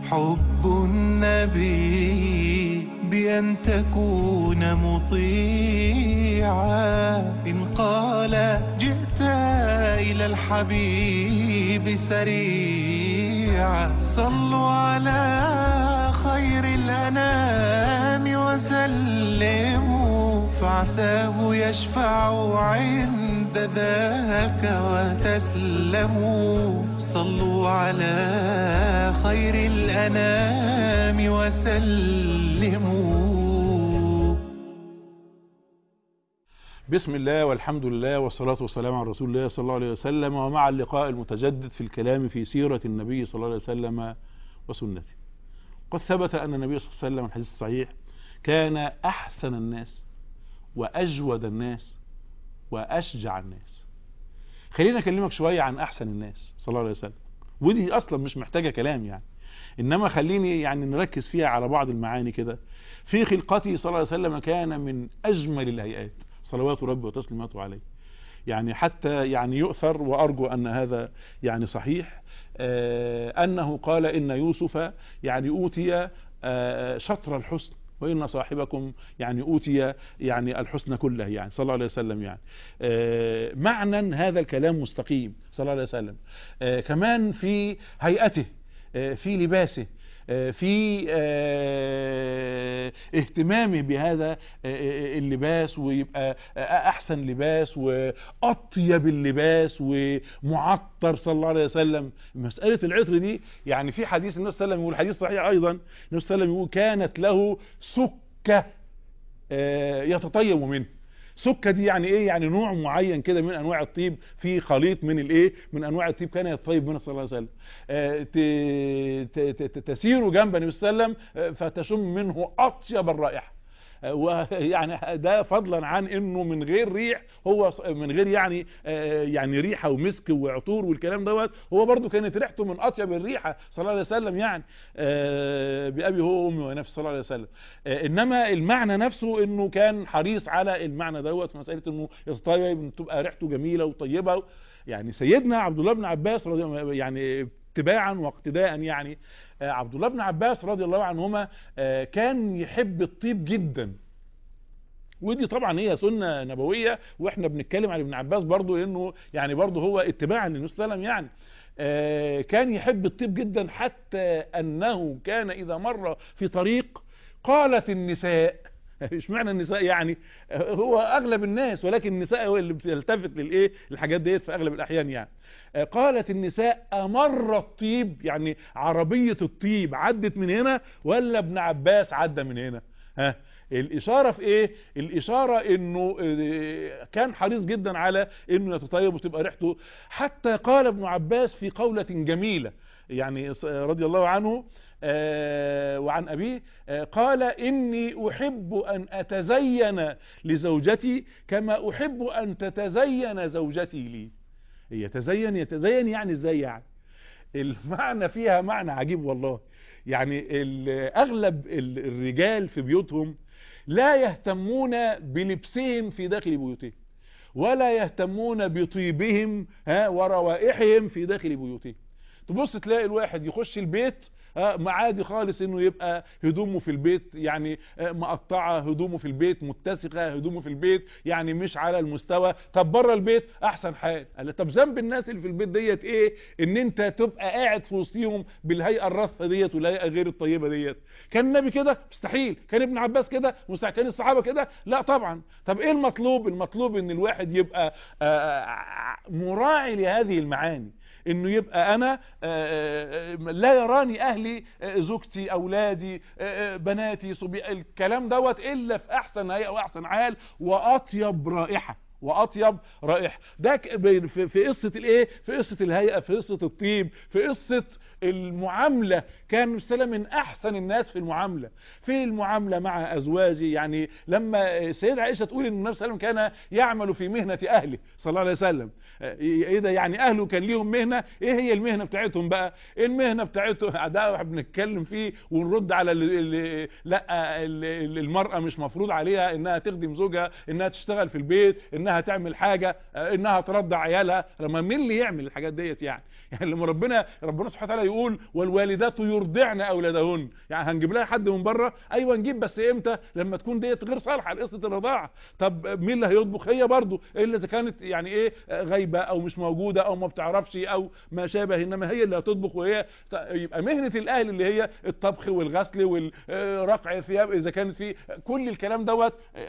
حب النبي بأن تكون مطيعا إن قال جئت إلى الحبيب سريعا صلوا على خير الأنام وسلموا فعساه يشفع عند ذاك وتسلموا صلوا على خير الأنام وسلموا بسم الله والحمد لله والصلاة والسلام على رسول الله صلى الله عليه وسلم ومع اللقاء المتجدد في الكلام في سيرة النبي صلى الله عليه وسلم وسنته قد ثبت أن النبي صلى الله عليه وسلم الحديث الصحيح كان أحسن الناس وأجود الناس وأشجع الناس خلينا أكلمك شوية عن أحسن الناس صلى الله عليه وسلم ودي أصلا مش محتاجة كلام يعني إنما خليني يعني نركز فيها على بعض المعاني كده في خلقته صلى الله عليه وسلم كان من أجمل الهيئات صلوات ربي وتسليماته عليه يعني حتى يعني يؤثر وأرجو أن هذا يعني صحيح آه أنه قال إن يوسف يعني أوتي آه شطر الحسن وإن صاحبكم يعني أوتي يعني الحسن كله يعني صلى الله عليه وسلم يعني آه معنى هذا الكلام مستقيم صلى الله عليه وسلم آه كمان في هيئته آه في لباسه في اهتمامه بهذا اللباس ويبقى احسن لباس واطيب اللباس ومعطر صلى الله عليه وسلم مسألة العطر دي يعني في حديث النبي صلى الله عليه وسلم يقول حديث صحيح ايضا النبي صلى الله عليه وسلم يقول كانت له سكة يتطيب منه سكة دي يعني ايه يعني نوع معين كده من انواع الطيب في خليط من الايه من انواع الطيب كان يتطيب منه صلى الله عليه وسلم آه تسير جنب النبي صلى الله عليه وسلم فتشم منه اطيب الرائحه ويعني ده فضلا عن انه من غير ريح هو من غير يعني يعني ريحه ومسك وعطور والكلام دوت هو برده كانت ريحته من اطيب الريحه صلى الله عليه وسلم يعني بابي هو وامي ونفسي صلى الله عليه وسلم انما المعنى نفسه انه كان حريص على المعنى دوت في مساله انه يتطيب تبقى ريحته جميله وطيبه يعني سيدنا عبد الله بن عباس رضي يعني اتباعا واقتداء يعني عبد الله بن عباس رضي الله عنهما كان يحب الطيب جدا ودي طبعا هي سنة نبوية واحنا بنتكلم عن ابن عباس برضو انه يعني برضو هو اتباعا للنبي صلى الله عليه وسلم يعني كان يحب الطيب جدا حتى انه كان اذا مر في طريق قالت النساء مش معنى النساء يعني هو اغلب الناس ولكن النساء هو اللي بتلتفت للايه الحاجات ديت في اغلب الاحيان يعني قالت النساء امر الطيب يعني عربية الطيب عدت من هنا ولا ابن عباس عدى من هنا ها الاشارة في ايه الاشارة انه كان حريص جدا على انه يتطيب وتبقى ريحته حتى قال ابن عباس في قولة جميلة يعني رضي الله عنه آه وعن أبيه آه قال إني أحب أن أتزين لزوجتي كما أحب أن تتزين زوجتي لي يتزين يتزين يعني ازاي يعني المعنى فيها معنى عجيب والله يعني أغلب الرجال في بيوتهم لا يهتمون بلبسهم في داخل بيوتهم ولا يهتمون بطيبهم ها وروائحهم في داخل بيوتهم تبص تلاقي الواحد يخش البيت ما عادي خالص انه يبقى هدومه في البيت يعني مقطعه هدومه في البيت متسخه هدومه في البيت يعني مش على المستوى طب بره البيت احسن حال قال طب ذنب الناس اللي في البيت ديت ايه ان انت تبقى قاعد في وسطيهم بالهيئه الرثه ديت والهيئه غير الطيبه ديت كان النبي كده مستحيل كان ابن عباس كده مستحيل كان الصحابه كده لا طبعا طب ايه المطلوب المطلوب ان الواحد يبقى مراعي لهذه المعاني انه يبقى انا لا يراني اهلي زوجتي اولادي بناتي صبي الكلام دوت الا في احسن هيئه واحسن حال واطيب رائحه واطيب رائحه ده في قصه الايه في قصه الهيئه في قصه الطيب في قصه المعامله كان سلم من احسن الناس في المعامله في المعامله مع ازواجه يعني لما السيده عائشه تقول ان النبي صلى الله عليه وسلم كان يعمل في مهنه اهله صلى الله عليه وسلم ايه ده يعني اهله كان ليهم مهنه ايه هي المهنه بتاعتهم بقى المهنه بتاعتهم ده بنتكلم فيه ونرد على اللي لا المراه مش مفروض عليها انها تخدم زوجها انها تشتغل في البيت انها انها تعمل حاجة آه، انها ترضع عيالها لما مين اللي يعمل الحاجات ديت يعني يعني لما ربنا ربنا سبحانه وتعالى يقول والوالدات يرضعن اولادهن يعني هنجيب لها حد من بره ايوه نجيب بس امتى لما تكون ديت غير صالحه لقصه الرضاعه طب مين اللي هيطبخ هي برضه الا اذا كانت يعني ايه غايبه او مش موجوده او ما بتعرفش او ما شابه انما هي اللي هتطبخ وهي يبقى مهنه الاهل اللي هي الطبخ والغسل والرقع الثياب اذا كانت في كل الكلام دوت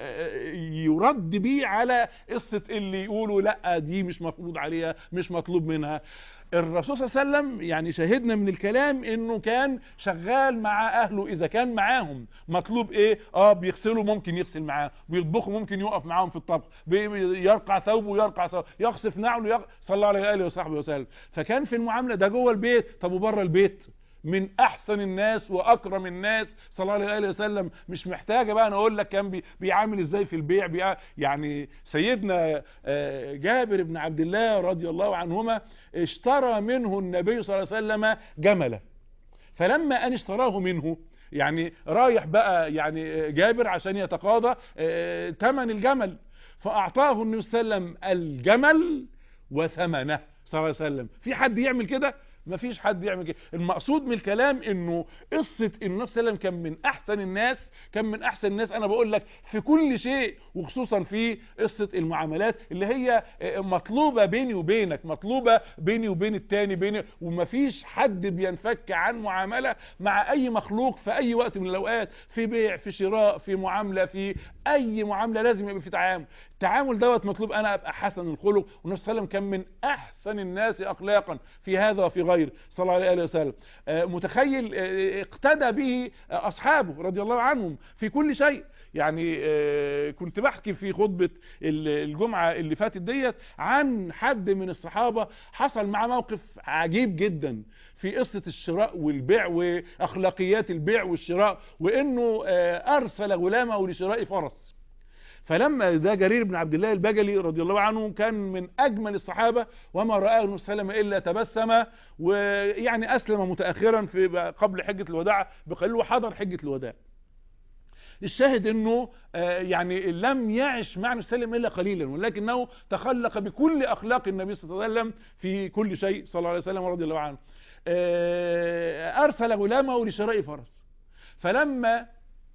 يرد بيه على قصه اللي يقولوا لا دي مش مفروض عليها مش مطلوب منها الرسول صلى الله عليه وسلم يعني شاهدنا من الكلام انه كان شغال مع اهله اذا كان معاهم مطلوب ايه اه بيغسلوا ممكن يغسل معاهم بيطبخوا ممكن يقف معاهم في الطبخ بي- يرقع ثوبه يرقع ثوبه يخصف نعله يغ... صلى الله عليه واله وصحبه وسلم فكان في المعامله ده جوه البيت طب وبره البيت من احسن الناس واكرم الناس صلى الله عليه واله وسلم مش محتاجه بقى انا اقول لك كان بي بيعامل ازاي في البيع بيع يعني سيدنا آه، جابر بن عبد الله رضي الله عنهما اشترى منه النبي صلى الله عليه وسلم جملا فلما ان اشتراه منه يعني رايح بقى يعني جابر عشان يتقاضى آه، ثمن الجمل فاعطاه النبي صلى الله عليه وسلم الجمل وثمنه صلى الله عليه وسلم في حد يعمل كده مفيش حد يعمل كده المقصود من الكلام انه قصه ان النبي صلى الله عليه وسلم كان من احسن الناس كان من احسن الناس انا بقول لك في كل شيء وخصوصا في قصه المعاملات اللي هي مطلوبه بيني وبينك مطلوبه بيني وبين التاني بيني ومفيش حد بينفك عن معامله مع اي مخلوق في اي وقت من الاوقات في بيع في شراء في معامله في اي معامله لازم يبقى في تعامل التعامل دوت مطلوب انا ابقى حسن الخلق والنبي صلى الله عليه وسلم كان من احسن الناس اخلاقا في هذا وفي غيره صلى الله عليه وسلم آه، متخيل آه، اقتدى به آه، اصحابه رضي الله عنهم في كل شيء يعني آه، كنت بحكي في خطبة ال- الجمعة اللي فاتت ديت عن حد من الصحابة حصل معاه موقف عجيب جدا في قصة الشراء والبيع واخلاقيات البيع والشراء وانه آه، ارسل غلامه لشراء فرس فلما ده جرير بن عبد الله البجلي رضي الله عنه كان من اجمل الصحابه وما راه النبي صلى الله عليه وسلم الا تبسم ويعني اسلم متاخرا في قبل حجه الوداع بقليل وحضر حجه الوداع الشاهد انه آه، يعني لم يعش مع النبي صلى الله عليه وسلم الا قليلا ولكنه تخلق بكل اخلاق النبي صلى الله عليه وسلم في كل شيء صلى الله عليه وسلم رضي الله عنه آه، ارسل غلامه لشراء فرس فلما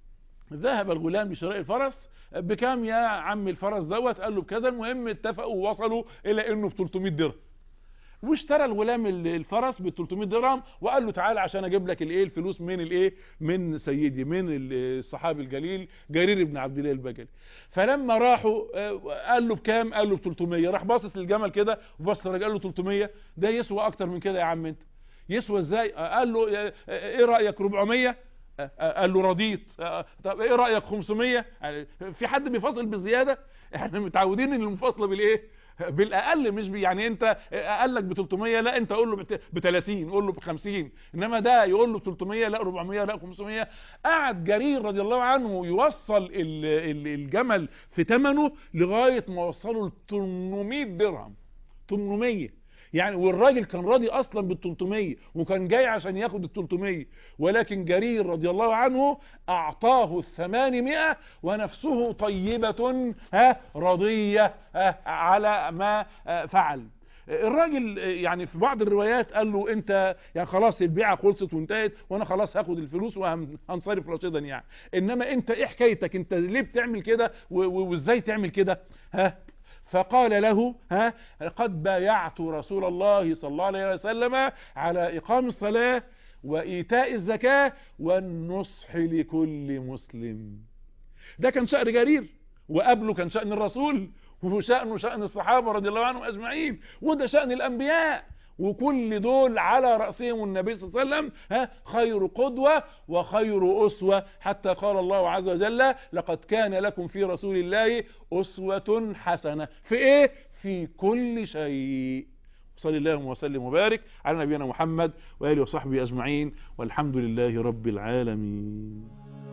ذهب الغلام لشراء الفرس بكام يا عم الفرس دوت قال له بكذا المهم اتفقوا ووصلوا الى انه ب 300 درهم واشترى الغلام ال- الفرس ب 300 درهم وقال له تعالى عشان اجيب لك الايه الفلوس من الايه من سيدي من ال- الصحابي الجليل جرير بن عبد الله البجلي فلما راحوا آه، قال له بكام قال له ب 300 راح باصص للجمل كده وبص للراجل قال له 300 ده يسوى اكتر من كده يا عم انت يسوى ازاي آه، قال له آه، آه، ايه رايك 400 آه، آه، قال له رضيت آه، طب ايه رايك 500 يعني في حد بيفاصل بالزياده احنا متعودين ان المفاصله بالايه بالاقل مش بي يعني انت قال لك ب 300 لا انت قول له ب 30 قول له ب 50 انما ده يقول له ب 300 لا 400 لا 500 قعد جرير رضي الله عنه يوصل ال- ال- الجمل في ثمنه لغايه ما وصله ل 800 درهم 800 يعني والراجل كان راضي اصلا بال 300 وكان جاي عشان ياخد ال 300 ولكن جرير رضي الله عنه اعطاه ال 800 ونفسه طيبة ها رضية ها على ما آه، فعل الراجل آه، يعني في بعض الروايات قال له انت يعني خلاص البيعه خلصت وانتهت وانا خلاص هاخد الفلوس وهنصرف رشيدا يعني انما انت ايه حكايتك انت ليه بتعمل كده و- و- وازاي تعمل كده ها فقال له ها قد بايعت رسول الله صلى الله عليه وسلم على إقام الصلاة وإيتاء الزكاة والنصح لكل مسلم ده كان شأن جرير وقبله كان شأن الرسول وشأنه شأن الصحابة رضي الله عنهم أجمعين وده شأن الأنبياء وكل دول على رأسهم النبي صلى الله عليه وسلم ها خير قدوة وخير أسوة حتى قال الله عز وجل لقد كان لكم في رسول الله أسوة حسنة في إيه؟ في كل شيء صلى الله وسلم وبارك على نبينا محمد وآله وصحبه أجمعين والحمد لله رب العالمين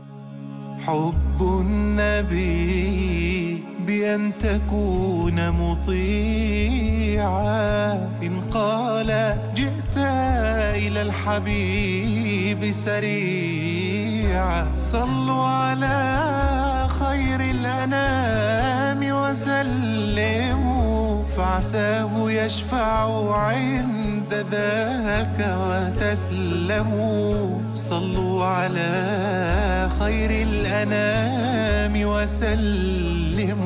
حب النبي بأن تكون مطيعا إن قال جئت إلى الحبيب سريعا صلوا على خير خير الأنام وسلموا فعساه يشفع عند ذاك وتسلموا صلوا على خير الأنام وسلموا